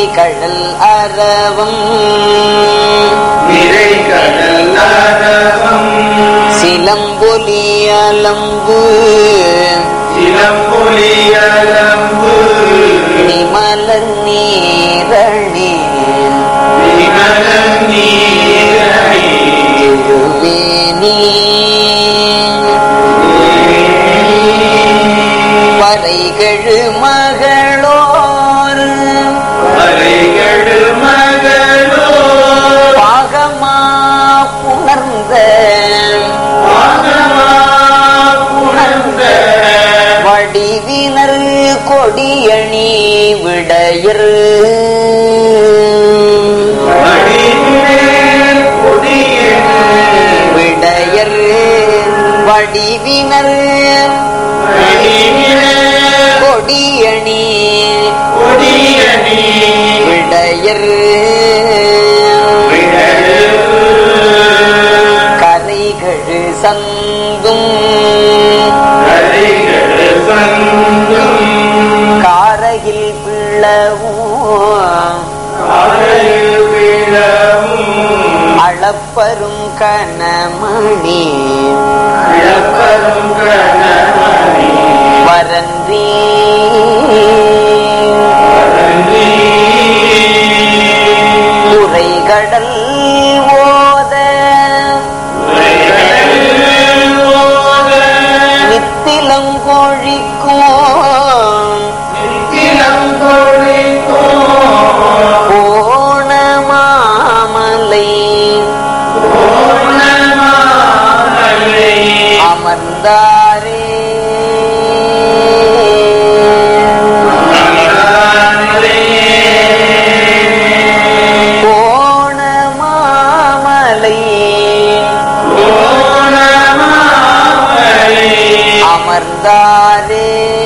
கடல் அரவம் நிறை கடல் அரவம் சிலம்பொலி அலம்பு சிலம்பொலியலம்பு நிமலர் நீரணி விமலம் நீரணி திருவேணி வரைகழு மகளோர் வரைகடு மகளோ பாகமா புணர்ந்த பாகமா புணர்ந்த வடிவினர் கொடியணி விடையர் வடிவினர் கொடியன விடையர் வடிவினர் வடிவினர் கொடியணி கொடியணி விடையர் கரைகழு சந்தும் கரைகடு சந்தும் காரையில் பிளவும் காலையில் விழவும் அளப்பரும் கனமணி இழப்பரும் கணவனி வரன்றி வரந்தி குறைகடல் ஓத உரைகடலில் ஓத நித்திலம் கோழிக்கும் நித்திலம் கொழிக்கும் போன மாமலை பூர்ணமாமலை அமர்ந்தாரே போன மாமலை அமர்ந்தாரே